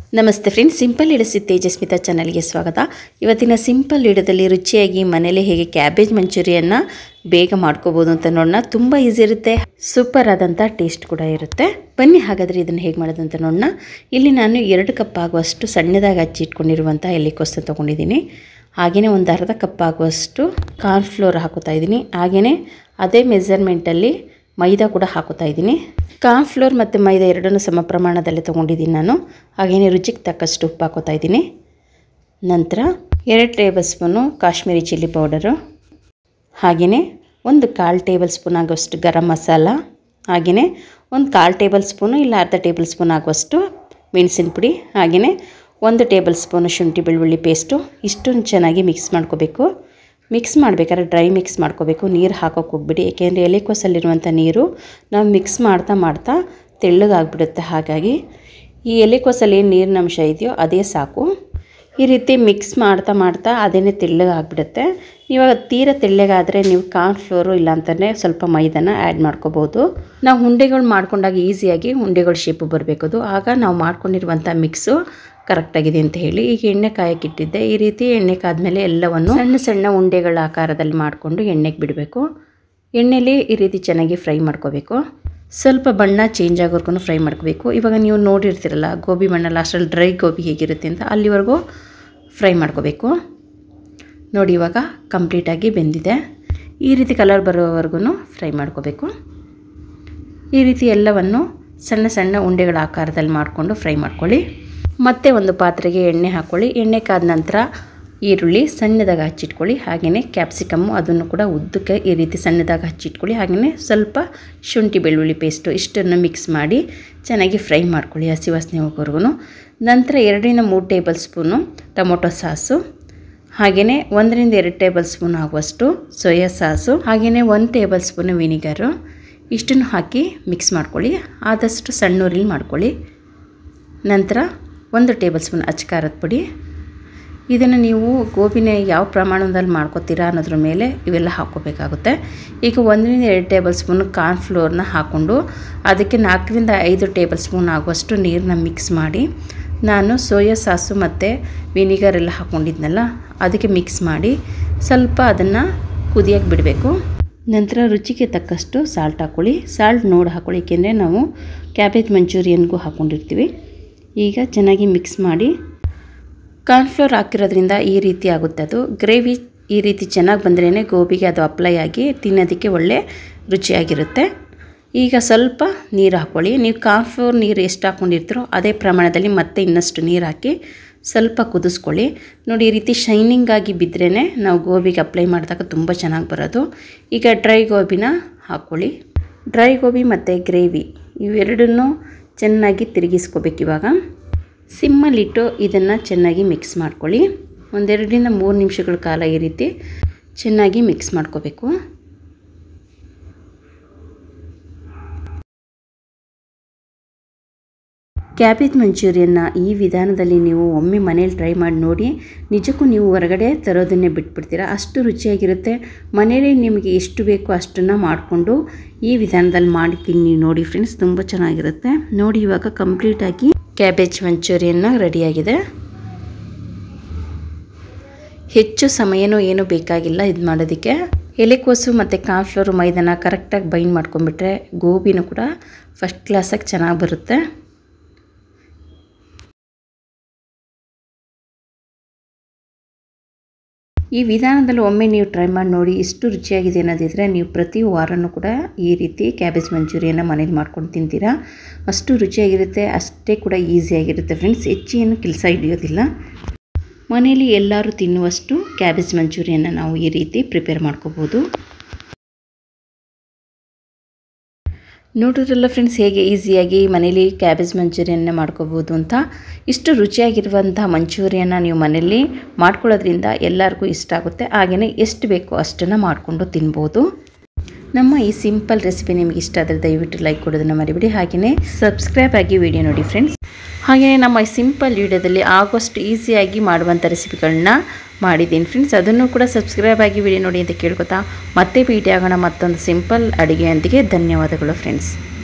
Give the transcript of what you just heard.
ನಮಸ್ತೆ friends simple ಇಡಸಿ ತೇಜಸ್ಮಿತಾ ಚಾನಲ್ಗೆ ಸ್ವಾಗತ ಇವತ್ತಿನ ಸಿಂಪಲ್ ಇಡದಲ್ಲಿ ರುಚಿಯಾಗಿ ಮನೇಲಿ ಹೇಗೆ ಕ್ಯಾಬೇಜ್ ಮಂಚೂರಿಯನ್ನ ಬೇಗ ಮಾಡ್ಕೋಬೋದು ಅಂತ ನೋಡೋಣ ತುಂಬ ಈಸಿ ಇರುತ್ತೆ ಸೂಪರ್ ಆದಂಥ ಟೇಸ್ಟ್ ಕೂಡ ಇರುತ್ತೆ ಬನ್ನಿ ಹಾಗಾದರೆ ಇದನ್ನು ಹೇಗೆ ಮಾಡೋದು ಅಂತ ನೋಡೋಣ ಇಲ್ಲಿ ನಾನು ಎರಡು ಕಪ್ ಆಗುವಷ್ಟು ಸಣ್ಣದಾಗಿ ಹಚ್ಚಿ ಇಟ್ಕೊಂಡಿರುವಂಥ ಎಲೆಕೋಸು ತೊಗೊಂಡಿದ್ದೀನಿ ಹಾಗೆಯೇ ಒಂದು ಅರ್ಧ ಕಪ್ ಆಗುವಷ್ಟು ಕಾರ್ನ್ಫ್ಲೋರ್ ಹಾಕೋತಾ ಇದ್ದೀನಿ ಹಾಗೆಯೇ ಅದೇ ಮೆಜರ್ಮೆಂಟಲ್ಲಿ ಮೈದಾ ಕೂಡ ಹಾಕೋತಾ ಇದ್ದೀನಿ ಕಾರ್ನ್ಫ್ಲೋರ್ ಮತ್ತು ಮೈದಾ ಎರಡನ್ನೂ ಸಮ ಪ್ರಮಾಣದಲ್ಲಿ ತೊಗೊಂಡಿದ್ದೀನಿ ನಾನು ಹಾಗೆಯೇ ರುಚಿಗೆ ತಕ್ಕಷ್ಟು ಉಪ್ಪು ಹಾಕೋತಾ ಇದ್ದೀನಿ ನಂತರ ಎರಡು tablespoon Kashmiri chilli powder ಹಾಗೆಯೇ ಒಂದು ಕಾಲು ಟೇಬಲ್ ಸ್ಪೂನ್ ಆಗುವಷ್ಟು ಗರಂ ಮಸಾಲ ಹಾಗೆಯೇ ಒಂದು ಕಾಲು ಟೇಬಲ್ ಸ್ಪೂನು ಇಲ್ಲ ಅರ್ಧ ಟೇಬಲ್ ಸ್ಪೂನ್ ಆಗುವಷ್ಟು ಮೆಣಸಿನ ಪುಡಿ ಹಾಗೆಯೇ ಒಂದು ಟೇಬಲ್ ಸ್ಪೂನು ಶುಂಠಿ ಬೆಳ್ಳುಳ್ಳಿ ಪೇಸ್ಟು ಇಷ್ಟೊಂದು ಚೆನ್ನಾಗಿ ಮಿಕ್ಸ್ ಮಾಡ್ಕೋಬೇಕು ಮಿಕ್ಸ್ ಮಾಡಬೇಕಾದ್ರೆ ಡ್ರೈ ಮಿಕ್ಸ್ ಮಾಡ್ಕೋಬೇಕು ನೀರು ಹಾಕೋಕೆ ಹೋಗ್ಬಿಡಿ ಏಕೆಂದರೆ ಎಲೆಕೋಸಲ್ಲಿರುವಂಥ ನೀರು ನಾವು ಮಿಕ್ಸ್ ಮಾಡ್ತಾ ಮಾಡ್ತಾ ತೆಳ್ಳಗಾಗ್ಬಿಡುತ್ತೆ ಹಾಗಾಗಿ ಈ ಎಲೆಕೋಸಲ್ಲಿ ಏನು ನೀರಿನ ಅಂಶ ಇದೆಯೋ ಅದೇ ಸಾಕು ಈ ರೀತಿ ಮಿಕ್ಸ್ ಮಾಡ್ತಾ ಮಾಡ್ತಾ ಅದೇನೇ ತೆಳ್ಳಗಾಗ್ಬಿಡುತ್ತೆ ಇವಾಗ ತೀರ ತೆಳ್ಳಗಾದರೆ ನೀವು ಕಾರ್ನ್ಫ್ಲೋರು ಇಲ್ಲಾಂತಲೇ ಸ್ವಲ್ಪ ಮೈದಾನ ಆ್ಯಡ್ ಮಾಡ್ಕೋಬೋದು ನಾವು ಉಂಡೆಗಳು ಮಾಡ್ಕೊಂಡಾಗ ಈಸಿಯಾಗಿ ಉಂಡೆಗಳ ಶೇಪು ಬರಬೇಕದು ಆಗ ನಾವು ಮಾಡ್ಕೊಂಡಿರುವಂಥ ಮಿಕ್ಸು ಕರೆಕ್ಟಾಗಿದೆ ಅಂತ ಹೇಳಿ ಈಗ ಎಣ್ಣೆ ಕಾಯಕ್ಕಿಟ್ಟಿದ್ದೆ ಈ ರೀತಿ ಎಣ್ಣೆ ಕಾದ್ಮೇಲೆ ಎಲ್ಲವನ್ನು ಸಣ್ಣ ಸಣ್ಣ ಉಂಡೆಗಳ ಆಕಾರದಲ್ಲಿ ಮಾಡಿಕೊಂಡು ಎಣ್ಣೆಗೆ ಬಿಡಬೇಕು ಎಣ್ಣೆಲಿ ಈ ರೀತಿ ಚೆನ್ನಾಗಿ ಫ್ರೈ ಮಾಡ್ಕೋಬೇಕು ಸ್ವಲ್ಪ ಬಣ್ಣ ಚೇಂಜ್ ಆಗೋರ್ಗು ಫ್ರೈ ಮಾಡ್ಕೋಬೇಕು ಇವಾಗ ನೀವು ನೋಡಿರ್ತೀರಲ್ಲ ಗೋಬಿ ಬಣ್ಣ ಲಾಸ್ಟಲ್ಲಿ ಡ್ರೈ ಗೋಬಿ ಹೇಗಿರುತ್ತೆ ಅಂತ ಅಲ್ಲಿವರೆಗೂ ಫ್ರೈ ಮಾಡ್ಕೋಬೇಕು ನೋಡಿ ಇವಾಗ ಕಂಪ್ಲೀಟಾಗಿ ಬೆಂದಿದೆ ಈ ರೀತಿ ಕಲರ್ ಬರೋವರೆಗೂ ಫ್ರೈ ಮಾಡ್ಕೋಬೇಕು ಈ ರೀತಿ ಎಲ್ಲವನ್ನು ಸಣ್ಣ ಸಣ್ಣ ಉಂಡೆಗಳ ಆಕಾರದಲ್ಲಿ ಮಾಡಿಕೊಂಡು ಫ್ರೈ ಮಾಡ್ಕೊಳ್ಳಿ ಮತ್ತೆ ಒಂದು ಪಾತ್ರೆಗೆ ಎಣ್ಣೆ ಹಾಕ್ಕೊಳ್ಳಿ ಎಣ್ಣೆ ಕಾದ ನಂತರ ಈರುಳ್ಳಿ ಸಣ್ಣದಾಗಿ ಹಚ್ಚಿಟ್ಕೊಳ್ಳಿ ಹಾಗೆಯೇ ಕ್ಯಾಪ್ಸಿಕಮ್ಮು ಅದನ್ನು ಕೂಡ ಉದ್ದಕ್ಕೆ ಈ ರೀತಿ ಸಣ್ಣದಾಗಿ ಹಚ್ಚಿಟ್ಕೊಳ್ಳಿ ಹಾಗೆಯೇ ಸ್ವಲ್ಪ ಶುಂಠಿ ಬೆಳ್ಳುಳ್ಳಿ ಪೇಸ್ಟು ಇಷ್ಟನ್ನು ಮಿಕ್ಸ್ ಮಾಡಿ ಚೆನ್ನಾಗಿ ಫ್ರೈ ಮಾಡ್ಕೊಳ್ಳಿ ಹಸಿ ವಾಸನೆ ಹೋಗೋವರೆಗೂ ನಂತರ ಎರಡರಿಂದ ಮೂರು ಟೇಬಲ್ ಸ್ಪೂನು ಟೊಮೊಟೊ ಸಾಸು ಹಾಗೆಯೇ ಒಂದರಿಂದ ಎರಡು ಟೇಬಲ್ ಸ್ಪೂನ್ ಆಗುವಷ್ಟು ಸೋಯಾ ಸಾಸು ಹಾಗೆಯೇ ಒಂದು ಟೇಬಲ್ ಸ್ಪೂನು ವಿನಿಗರು ಇಷ್ಟನ್ನು ಹಾಕಿ ಮಿಕ್ಸ್ ಮಾಡ್ಕೊಳ್ಳಿ ಆದಷ್ಟು ಸಣ್ಣೂರಲ್ಲಿ ಮಾಡ್ಕೊಳ್ಳಿ ನಂತರ ಒಂದು ಟೇಬಲ್ ಸ್ಪೂನ್ ಅಚ್ಕಾರದ ಪುಡಿ ಇದನ್ನು ನೀವು ಗೋಬಿನ ಯಾವ ಪ್ರಮಾಣದಲ್ಲಿ ಮಾಡ್ಕೋತೀರಾ ಅನ್ನೋದ್ರ ಮೇಲೆ ಇವೆಲ್ಲ ಹಾಕ್ಕೋಬೇಕಾಗುತ್ತೆ ಈಗ ಒಂದರಿಂದ ಎರಡು ಟೇಬಲ್ ಸ್ಪೂನ್ ಕಾರ್ನ್ಫ್ಲೋರ್ನ ಹಾಕ್ಕೊಂಡು ಅದಕ್ಕೆ ನಾಲ್ಕರಿಂದ ಐದು ಟೇಬಲ್ ಸ್ಪೂನ್ ಆಗುವಷ್ಟು ನೀರನ್ನ ಮಿಕ್ಸ್ ಮಾಡಿ ನಾನು ಸೋಯಾ ಸಾಸು ಮತ್ತು ವಿನಿಗರ್ ಎಲ್ಲ ಹಾಕ್ಕೊಂಡಿದ್ನಲ್ಲ ಅದಕ್ಕೆ ಮಿಕ್ಸ್ ಮಾಡಿ ಸ್ವಲ್ಪ ಅದನ್ನು ಕುದಿಯೋಕ್ಕೆ ಬಿಡಬೇಕು ನಂತರ ರುಚಿಗೆ ತಕ್ಕಷ್ಟು ಸಾಲ್ಟ್ ಹಾಕ್ಕೊಳ್ಳಿ ಸಾಲ್ಟ್ ನೋಡಿ ಹಾಕ್ಕೊಳ್ಳಿ ಏಕೆಂದರೆ ನಾವು ಕ್ಯಾಬೇಜ್ ಮಂಚೂರಿಯನ್ಗೂ ಹಾಕ್ಕೊಂಡಿರ್ತೀವಿ ಈಗ ಚೆನ್ನಾಗಿ ಮಿಕ್ಸ್ ಮಾಡಿ ಕಾರ್ನ್ಫ್ಲೋರ್ ಹಾಕಿರೋದ್ರಿಂದ ಈ ರೀತಿ ಆಗುತ್ತೆ ಅದು ಗ್ರೇವಿ ಈ ರೀತಿ ಚೆನ್ನಾಗಿ ಬಂದ್ರೇ ಗೋಬಿಗೆ ಅದು ಅಪ್ಲೈ ಆಗಿ ತಿನ್ನೋದಕ್ಕೆ ಒಳ್ಳೆ ರುಚಿಯಾಗಿರುತ್ತೆ ಈಗ ಸ್ವಲ್ಪ ನೀರು ಹಾಕ್ಕೊಳ್ಳಿ ನೀವು ಕಾರ್ನ್ಫ್ಲೋರ್ ನೀರು ಎಷ್ಟು ಹಾಕ್ಕೊಂಡಿರ್ತೀರೋ ಅದೇ ಪ್ರಮಾಣದಲ್ಲಿ ಮತ್ತೆ ಇನ್ನಷ್ಟು ನೀರು ಹಾಕಿ ಸ್ವಲ್ಪ ಕುದಿಸ್ಕೊಳ್ಳಿ ನೋಡಿ ಈ ರೀತಿ ಶೈನಿಂಗ್ ಆಗಿ ಬಿದ್ರೇ ನಾವು ಗೋಬಿಗೆ ಅಪ್ಲೈ ಮಾಡಿದಾಗ ತುಂಬ ಚೆನ್ನಾಗಿ ಬರೋದು ಈಗ ಡ್ರೈ ಗೋಬಿನ ಹಾಕ್ಕೊಳ್ಳಿ ಡ್ರೈ ಗೋಬಿ ಮತ್ತು ಗ್ರೇವಿ ಇವೆರಡನ್ನೂ ಚೆನ್ನಾಗಿ ತಿರುಗಿಸ್ಕೋಬೇಕು ಇವಾಗ ಸಿಮ್ಮಲ್ಲಿಟ್ಟು ಇದನ್ನು ಚೆನ್ನಾಗಿ ಮಿಕ್ಸ್ ಮಾಡ್ಕೊಳ್ಳಿ ಒಂದೆರಡರಿಂದ ಮೂರು ನಿಮಿಷಗಳ ಕಾಲ ಈ ರೀತಿ ಚೆನ್ನಾಗಿ ಮಿಕ್ಸ್ ಮಾಡ್ಕೋಬೇಕು ಕ್ಯಾಬೇಜ್ ಮಂಚೂರಿಯನ್ನ ಈ ವಿಧಾನದಲ್ಲಿ ನೀವು ಒಮ್ಮೆ ಮನೇಲಿ ಟ್ರೈ ಮಾಡಿ ನೋಡಿ ನಿಜಕ್ಕೂ ನೀವು ಹೊರಗಡೆ ತರೋದನ್ನೇ ಬಿಟ್ಬಿಡ್ತೀರಾ ಅಷ್ಟು ರುಚಿಯಾಗಿರುತ್ತೆ ಮನೇಲಿ ನಿಮಗೆ ಎಷ್ಟು ಬೇಕೋ ಅಷ್ಟನ್ನು ಮಾಡಿಕೊಂಡು ಈ ವಿಧಾನದಲ್ಲಿ ಮಾಡಿ ತಿನ್ನಿ ನೋಡಿ ಫ್ರೆಂಡ್ಸ್ ತುಂಬ ಚೆನ್ನಾಗಿರುತ್ತೆ ನೋಡಿ ಇವಾಗ ಕಂಪ್ಲೀಟಾಗಿ ಕ್ಯಾಬೇಜ್ ಮಂಚೂರಿಯನ್ನ ರೆಡಿಯಾಗಿದೆ ಹೆಚ್ಚು ಸಮಯನೂ ಏನೂ ಬೇಕಾಗಿಲ್ಲ ಇದು ಮಾಡೋದಕ್ಕೆ ಎಲೆಕೋಸು ಮತ್ತು ಕಾರ್ನ್ಫ್ಲೋರು ಮೈದಾನ ಕರೆಕ್ಟಾಗಿ ಬೈಂಡ್ ಮಾಡ್ಕೊಂಡ್ಬಿಟ್ರೆ ಗೋಬಿನೂ ಕೂಡ ಫಸ್ಟ್ ಕ್ಲಾಸಾಗಿ ಚೆನ್ನಾಗಿ ಬರುತ್ತೆ ಈ ವಿಧಾನದಲ್ಲಿ ಒಮ್ಮೆ ನೀವು ಟ್ರೈ ಮಾಡಿ ನೋಡಿ ಇಷ್ಟು ರುಚಿಯಾಗಿದೆ ಅನ್ನೋದಿದ್ರೆ ನೀವು ಪ್ರತಿ ವಾರನೂ ಕೂಡ ಈ ರೀತಿ ಕ್ಯಾಬೇಜ್ ಮಂಚೂರಿಯನ್ನು ಮನೇಲಿ ಮಾಡ್ಕೊಂಡು ತಿಂತೀರಾ ಅಷ್ಟು ರುಚಿಯಾಗಿರುತ್ತೆ ಅಷ್ಟೇ ಕೂಡ ಈಸಿಯಾಗಿರುತ್ತೆ ಫ್ರೆಂಡ್ಸ್ ಹೆಚ್ಚೇನು ಕೆಲಸ ಹಿಡಿಯೋದಿಲ್ಲ ಮನೇಲಿ ಎಲ್ಲರೂ ತಿನ್ನುವಷ್ಟು ಕ್ಯಾಬೇಜ್ ಮಂಚೂರಿಯನ್ನು ನಾವು ಈ ರೀತಿ ಪ್ರಿಪೇರ್ ಮಾಡ್ಕೋಬೋದು ನೋಡಿದ್ರಲ್ಲ ಫ್ರೆಂಡ್ಸ್ ಹೇಗೆ ಈಸಿಯಾಗಿ ಮನೇಲಿ ಕ್ಯಾಬೇಜ್ ಮಂಚೂರಿಯನ್ನ ಮಾಡ್ಕೋಬೋದು ಅಂತ ಇಷ್ಟು ರುಚಿಯಾಗಿರುವಂಥ ಮಂಚೂರಿಯನ್ನ ನೀವು ಮನೇಲಿ ಮಾಡ್ಕೊಳ್ಳೋದ್ರಿಂದ ಎಲ್ಲರಿಗೂ ಇಷ್ಟ ಆಗುತ್ತೆ ಹಾಗೆಯೇ ಎಷ್ಟು ಬೇಕೋ ಅಷ್ಟನ್ನು ಮಾಡಿಕೊಂಡು ತಿನ್ಬೋದು ನಮ್ಮ ಈ ಸಿಂಪಲ್ ರೆಸಿಪಿ ನಿಮಗೆ ಇಷ್ಟ ಆದರೆ ದಯವಿಟ್ಟು ಲೈಕ್ ಕೊಡೋದನ್ನು ಮರಿಬಿಡಿ ಹಾಗೆಯೇ ಸಬ್ಸ್ಕ್ರೈಬ್ ಆಗಿ ವಿಡಿಯೋ ನೋಡಿ ಫ್ರೆಂಡ್ಸ್ ಹಾಗೆಯೇ ನಮ್ಮ ಈ ಸಿಂಪಲ್ ವಿಡಿಯೋದಲ್ಲಿ ಆಗೋಷ್ಟು ಈಸಿಯಾಗಿ ಮಾಡುವಂಥ ರೆಸಿಪಿಗಳನ್ನ ಮಾಡಿದ್ದೀನಿ ಫ್ರೆಂಡ್ಸ್ ಅದನ್ನು ಕೂಡ ಸಬ್ಸ್ಕ್ರೈಬ್ ಆಗಿ ವಿಡಿಯೋ ನೋಡಿ ಅಂತ ಕೇಳ್ಕೊತಾ ಮತ್ತೆ ಭೇಟಿ ಆಗೋಣ ಮತ್ತೊಂದು ಸಿಂಪಲ್ ಅಡುಗೆಯೊಂದಿಗೆ ಧನ್ಯವಾದಗಳು ಫ್ರೆಂಡ್ಸ್